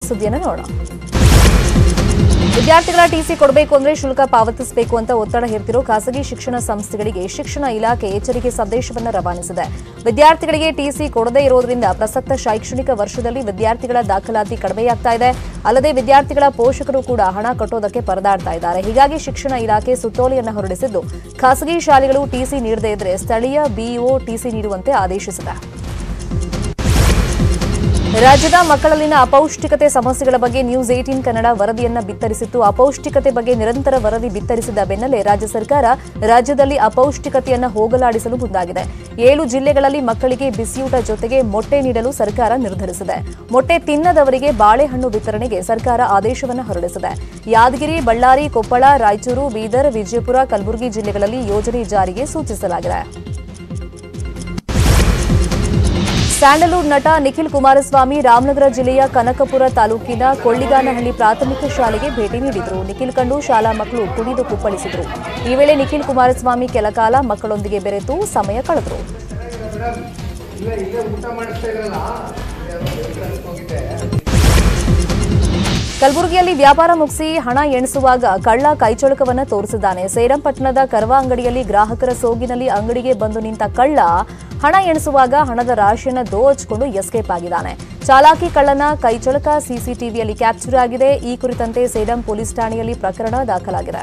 ಸುದ್ದಿಯನ್ನು ನೋಡೋಣ ವಿದ್ಯಾರ್ಥಿಗಳ ಟಿಸಿ ಕೊಡಬೇಕು ಅಂದ್ರೆ ಶುಲ್ಕ ಪಾವತಿಸಬೇಕು ಅಂತ ಒತ್ತಡ ಹೇರ್ತಿರೋ ಖಾಸಗಿ ಶಿಕ್ಷಣ ಸಂಸ್ಥೆಗಳಿಗೆ ಶಿಕ್ಷಣ ಇಲಾಖೆ ಎಚ್ಚರಿಕೆ ಸಂದೇಶವನ್ನು ರವಾನಿಸಿದೆ ವಿದ್ಯಾರ್ಥಿಗಳಿಗೆ ಟಿಸಿ ಕೊಡದೇ ಇರೋದ್ರಿಂದ ಪ್ರಸಕ್ತ ಶೈಕ್ಷಣಿಕ ವರ್ಷದಲ್ಲಿ ವಿದ್ಯಾರ್ಥಿಗಳ ದಾಖಲಾತಿ ಕಡಿಮೆಯಾಗ್ತಾ ಇದೆ ಅಲ್ಲದೆ ವಿದ್ಯಾರ್ಥಿಗಳ ಪೋಷಕರು ಕೂಡ ಹಣ ಕಟ್ಟೋದಕ್ಕೆ ಪರದಾಡ್ತಾ ಇದ್ದಾರೆ ಹೀಗಾಗಿ ಶಿಕ್ಷಣ ಇಲಾಖೆ ಸುತ್ತೋಲೆಯನ್ನು ಹೊರಡಿಸಿದ್ದು ಖಾಸಗಿ ಶಾಲೆಗಳು ಟಿಸಿ ನೀಡದೇ ಇದ್ರೆ ಸ್ಥಳೀಯ ಬಿಇಒ ಟಿಸಿ ನೀಡುವಂತೆ ಆದೇಶಿಸಿದೆ ರಾಜ್ಯದ ಮಕ್ಕಳಲ್ಲಿನ ಅಪೌಷ್ಟಿಕತೆ ಸಮಸ್ಯೆಗಳ ಬಗ್ಗೆ ನ್ಯೂಸ್ ಏಟೀನ್ ಕನ್ನಡ ವರದಿಯನ್ನ ಬಿತ್ತರಿಸಿತ್ತು ಅಪೌಷ್ಟಿಕತೆ ಬಗ್ಗೆ ನಿರಂತರ ವರದಿ ಬಿತ್ತರಿಸಿದ ಬೆನ್ನಲ್ಲೇ ರಾಜ್ಯ ಸರ್ಕಾರ ರಾಜ್ಯದಲ್ಲಿ ಅಪೌಷ್ಟಿಕತೆಯನ್ನ ಹೋಗಲಾಡಿಸಲು ಮುಂದಾಗಿದೆ ಏಳು ಜಿಲ್ಲೆಗಳಲ್ಲಿ ಮಕ್ಕಳಿಗೆ ಬಿಸಿಯೂಟ ಜೊತೆಗೆ ಮೊಟ್ಟೆ ನೀಡಲು ಸರ್ಕಾರ ನಿರ್ಧರಿಸಿದೆ ಮೊಟ್ಟೆ ತಿನ್ನದವರಿಗೆ ಬಾಳೆಹಣ್ಣು ವಿತರಣೆಗೆ ಸರ್ಕಾರ ಆದೇಶವನ್ನು ಹೊರಡಿಸಿದೆ ಯಾದಗಿರಿ ಬಳ್ಳಾರಿ ಕೊಪ್ಪಳ ರಾಯಚೂರು ಬೀದರ್ ವಿಜಯಪುರ ಕಲಬುರಗಿ ಜಿಲ್ಲೆಗಳಲ್ಲಿ ಯೋಜನೆ ಜಾರಿಗೆ ಸೂಚಿಸಲಾಗಿದೆ ಸ್ಯಾಂಡಲ್ವುಡ್ ನಟ ನಿಖಿಲ್ ಕುಮಾರಸ್ವಾಮಿ ರಾಮನಗರ ಜಿಲ್ಲೆಯ ಕನಕಪುರ ತಾಲೂಕಿನ ಕೊಳ್ಳಿಗಾನಹಳ್ಳಿ ಪ್ರಾಥಮಿಕ ಶಾಲೆಗೆ ಭೇಟಿ ನೀಡಿದರು ನಿಖಿಲ್ ಕಂಡು ಶಾಲಾ ಮಕ್ಕಳು ಕುಣಿದು ಕುಪ್ಪಳಿಸಿದರು ಈ ವೇಳೆ ನಿಖಿಲ್ ಕುಮಾರಸ್ವಾಮಿ ಕೆಲಕಾಲ ಮಕ್ಕಳೊಂದಿಗೆ ಬೆರೆತು ಸಮಯ ಕಳೆದರು ಇಲ್ಲ ಇಲ್ಲೇ ಊಟ ಮಾಡಿಸ್ತಾ ಇದ್ರಲ್ಲ ಹೋಗಿದ್ದೆ ಕಲಬುರಗಿಯಲ್ಲಿ ವ್ಯಾಪಾರ ಮುಗಿಸಿ ಹಣ ಎಣಿಸುವಾಗ ಕಳ್ಳ ಕೈಚಳಕವನ್ನ ತೋರಿಸಿದ್ದಾನೆ ಸೇರಂಪಟ್ಟಣದ ಕರವ ಅಂಗಡಿಯಲ್ಲಿ ಗ್ರಾಹಕರ ಸೋಗಿನಲ್ಲಿ ಅಂಗಡಿಗೆ ಬಂದು ನಿಂತ ಕಳ್ಳ ಹಣ ಎಣಿಸುವಾಗ ಹಣದ ರಾಶಿಯನ್ನ ದೋಚಿಕೊಂಡು ಎಸ್ಕೇಪ್ ಆಗಿದ್ದಾನೆ ಚಾಲಾಕಿ ಕಳ್ಳನ ಕೈಚಳಕ ಸಿಸಿಟಿವಿಯಲ್ಲಿ ಕ್ಯಾಪ್ಚರ್ ಆಗಿದೆ ಈ ಕುರಿತಂತೆ ಸೇಡಂ ಪೊಲೀಸ್ ಠಾಣೆಯಲ್ಲಿ ಪ್ರಕರಣ ದಾಖಲಾಗಿದೆ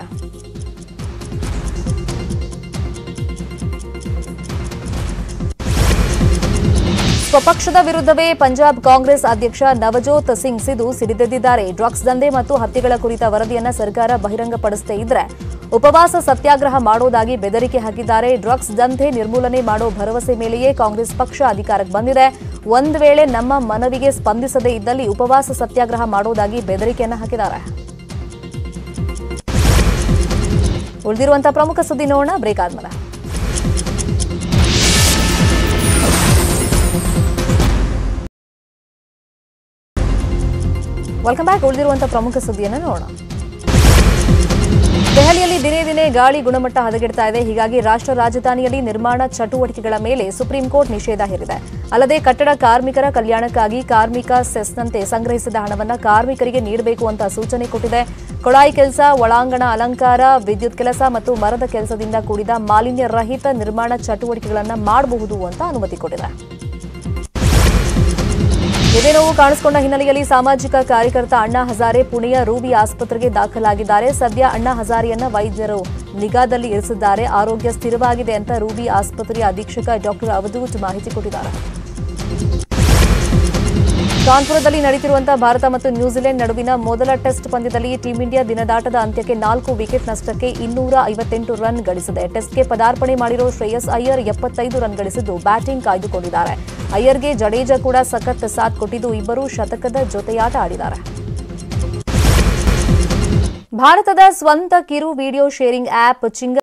ಸ್ವಪಕ್ಷದ ವಿರುದ್ಧವೇ ಪಂಜಾಬ್ ಕಾಂಗ್ರೆಸ್ ಅಧ್ಯಕ್ಷ ನವಜೋತ್ ಸಿಂಗ್ ಸಿಧು ಸಿಡಿದೆದ್ದಿದ್ದಾರೆ ಡ್ರಗ್ಸ್ ದಂಧೆ ಮತ್ತು ಹತ್ಯೆಗಳ ಕುರಿತ ವರದಿಯನ್ನ ಸರ್ಕಾರ ಬಹಿರಂಗಪಡಿಸದೇ ಇದ್ರೆ ಉಪವಾಸ ಸತ್ಯಾಗ್ರಹ ಮಾಡೋದಾಗಿ ಬೆದರಿಕೆ ಹಾಕಿದ್ದಾರೆ ಡ್ರಗ್ಸ್ ದಂಧೆ ನಿರ್ಮೂಲನೆ ಮಾಡೋ ಭರವಸೆ ಮೇಲೆಯೇ ಕಾಂಗ್ರೆಸ್ ಪಕ್ಷ ಅಧಿಕಾರಕ್ಕೆ ಬಂದಿದೆ ಒಂದು ವೇಳೆ ನಮ್ಮ ಮನವಿಗೆ ಸ್ಪಂದಿಸದೇ ಇದ್ದಲ್ಲಿ ಉಪವಾಸ ಸತ್ಯಾಗ್ರಹ ಮಾಡೋದಾಗಿ ಬೆದರಿಕೆಯನ್ನ ಹಾಕಿದ್ದಾರೆ ಉಳಿದಿರುವಂತಹ ಪ್ರಮುಖ ಸುದ್ದಿ ನೋಡೋಣ ಬ್ರೇಕ್ ಆದ್ಮೇಲೆ ವೆಲ್ಕಮ್ ಬ್ಯಾಕ್ ಉಳಿದಿರುವಂತಹ ಪ್ರಮುಖ ಸುದ್ದಿಯನ್ನು ನೋಡೋಣ ದೆಹಲಿಯಲ್ಲಿ ದಿನೇ ದಿನೇ ಗಾಳಿ ಗುಣಮಟ್ಟ ಹದಗೆಡ್ತಾ ಇದೆ ಹೀಗಾಗಿ ರಾಷ್ಟ್ರ ರಾಜಧಾನಿಯಲ್ಲಿ ನಿರ್ಮಾಣ ಚಟುವಟಿಕೆಗಳ ಮೇಲೆ ಸುಪ್ರೀಂ ಕೋರ್ಟ್ ನಿಷೇಧ ಹೇರಿದೆ ಅಲ್ಲದೆ ಕಟ್ಟಡ ಕಾರ್ಮಿಕರ ಕಲ್ಯಾಣಕ್ಕಾಗಿ ಕಾರ್ಮಿಕ ಸೆಸ್ನಂತೆ ಸಂಗ್ರಹಿಸಿದ ಹಣವನ್ನು ಕಾರ್ಮಿಕರಿಗೆ ನೀಡಬೇಕು ಅಂತ ಸೂಚನೆ ಕೊಟ್ಟಿದೆ ಕೊಳಾಯಿ ಕೆಲಸ ಒಳಾಂಗಣ ಅಲಂಕಾರ ವಿದ್ಯುತ್ ಕೆಲಸ ಮತ್ತು ಮರದ ಕೆಲಸದಿಂದ ಕೂಡಿದ ಮಾಲಿನ್ಯ ರಹಿತ ನಿರ್ಮಾಣ ಚಟುವಟಿಕೆಗಳನ್ನು ಮಾಡಬಹುದು ಅಂತ ಅನುಮತಿ ಕೊಟ್ಟಿದೆ ಎದೆ ನೋವು ಕಾಣಿಸಿಕೊಂಡ ಹಿನ್ನೆಲೆಯಲ್ಲಿ ಸಾಮಾಜಿಕ ಕಾರ್ಯಕರ್ತ ಅಣ್ಣಾ ಹಜಾರೆ ಪುಣೆಯ ರೂಬಿ ಆಸ್ಪತ್ರೆಗೆ ದಾಖಲಾಗಿದ್ದಾರೆ ಸದ್ಯ ಅಣ್ಣಾ ಹಜಾರೆಯನ್ನ ವೈದ್ಯರು ನಿಗಾದಲ್ಲಿ ಇರಿಸಿದ್ದಾರೆ ಆರೋಗ್ಯ ಸ್ಥಿರವಾಗಿದೆ ಅಂತ ರೂಬಿ ಆಸ್ಪತ್ರೆಯ ಅಧೀಕ್ಷಕ ಡಾಕ್ಟರ್ ಅವಧೂತ್ ಮಾಹಿತಿ ಕೊಟ್ಟಿದ್ದಾರೆ ಕಾನ್ಪುರದಲ್ಲಿ ನಡೆಯುತ್ತಿರುವಂತಹ ಭಾರತ ಮತ್ತು ನ್ಯೂಜಿಲೆಂಡ್ ನಡುವಿನ ಮೊದಲ ಟೆಸ್ಟ್ ಪಂದ್ಯದಲ್ಲಿ ಟೀಂ ಇಂಡಿಯಾ ದಿನದಾಟದ ಅಂತ್ಯಕ್ಕೆ ನಾಲ್ಕು ವಿಕೆಟ್ ನಷ್ಟಕ್ಕೆ ಇನ್ನೂರ ಐವತ್ತೆಂಟು ರನ್ ಗಳಿಸಿದೆ ಟೆಸ್ಟ್ಗೆ ಪದಾರ್ಪಣೆ ಮಾಡಿರೋ ಶ್ರೇಯಸ್ ಅಯ್ಯರ್ ಎಪ್ಪತ್ತೈದು ರನ್ ಗಳಿಸಿದ್ದು ಬ್ಯಾಟಿಂಗ್ ಕಾಯ್ದುಕೊಂಡಿದ್ದಾರೆ ಅಯ್ಯರ್ಗೆ ಜಡೇಜಾ ಕೂಡ ಸಖತ್ ಸಾಥ್ ಕೊಟ್ಟಿದ್ದು ಇಬ್ಬರು ಶತಕದ ಜೊತೆಯಾಟ ಆಡಿದ್ದಾರೆ ಭಾರತದ ಸ್ವಂತ ಕಿರು ವಿಡಿಯೋ ಶೇರಿಂಗ್ ಆಪ್ ಚಿಂಗ